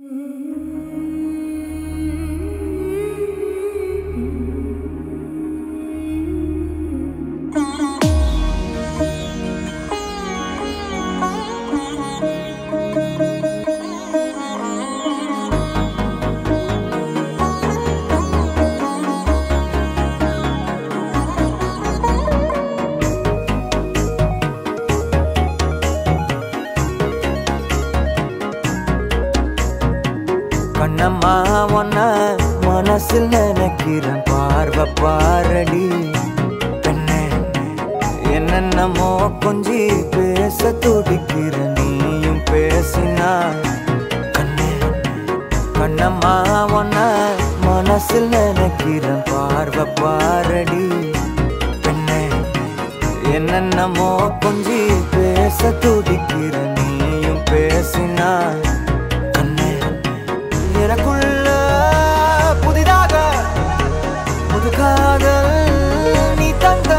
கண்ணம்மா ஒன்ன மனசில் நினைக்கிறேன் பார்வை பாரடி பெண்ணே என்னென்னமோ கொஞ்சி பேச துடிக்கிற நீயும் பேசினா கண்ணே கண்ணம்மா ஒன்ன மனசில் நினைக்கிறேன் பார்வை பாரடி பெண்ணே என்னென்னமோ கொஞ்சி பேச துடிக்கிற நீயும் பேசினா கண்ணே எனக்குள்ள புதிதாக புது காதல் நீ தந்த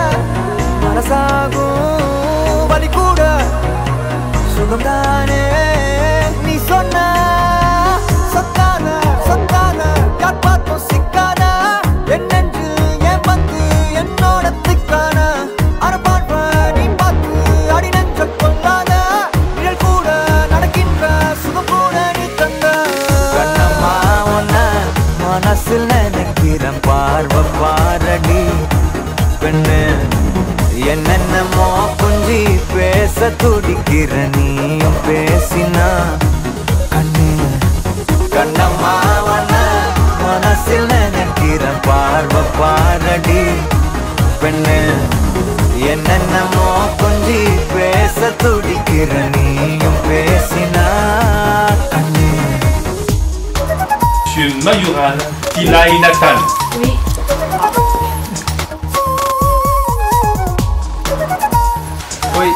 மனசாகும் வலி கூட சுகம்தானே நீ சொன்ன சொத்தான சொத்தான யார் பார்த்தும் சிக்கான என் நெஞ்சில் ஏன் வந்து என்னோட திக்கான அரபார்வ நீ பார்த்து அடி நெஞ்ச கொள்ளாத நிழல் கூட நடக்கின்ற சுகம் கூட நீ தந்த கண்ணம்மா உன்ன மனசில் நினைக்கிறேன் பார்வை பாரடி பெண்ணு என்னென்னமோ கொஞ்சி பேச துடிக்கிற நீயும் பேசினா கண்ணு கண்ணம்மா உன்ன மனசில் நினைக்கிறேன் பார்வை பாரடி பெண்ணு என்னென்னமோ கொஞ்சி பேச துடிக்கிற நீயும் பேசினா கண்ணு Monsieur Mayoral, Tilay Natal. Oui. Oui.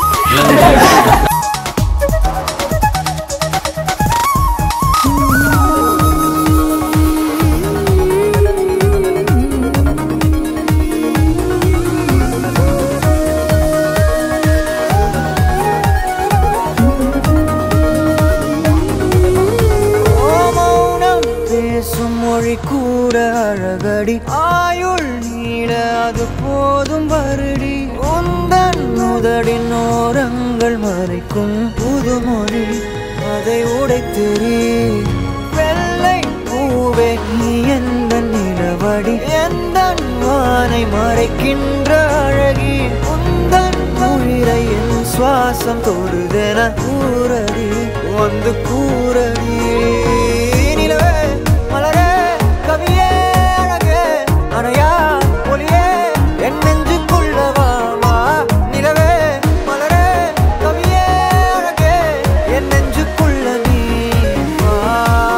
ஓ மௌனம் பேசும் மொழி கூட அழகடி ஆயுள் நீள அது போதும் வருடி உந்தன் முதடின் ஓரங்கள் மறைக்கும் புதுமொழி அதை உடைத்தெறி வெள்ளை பூவே நீ எந்த நிலவடி எந்த வானை மறைக்கின்ற அழகி உந்தன் உயிரை என் சுவாசம் தொடுதென கூறடி வந்து கூறடி நிலவே மலரே கவியே அழகே அணையா ஒளியே என் நெஞ்சுக்குள்ளவா வா நிலவே மலரே கவியே அழகே என் நெஞ்சுக்குள்ள நீ வா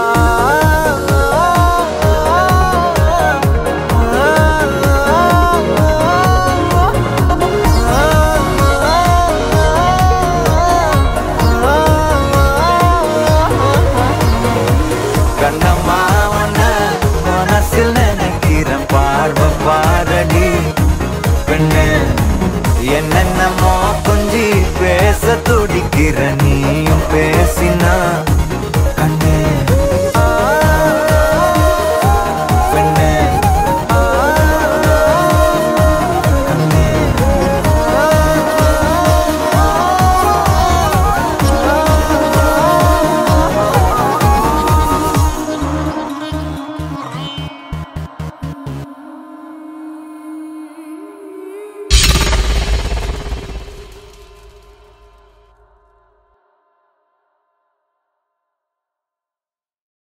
கண்ணம்மா உன்ன மனசில் நினைக்கிறேன் பார்வை பாரடி பெண்ணு என்னென்னமோ கொஞ்சி பேச துடிக்கிற நீயும் பேசினா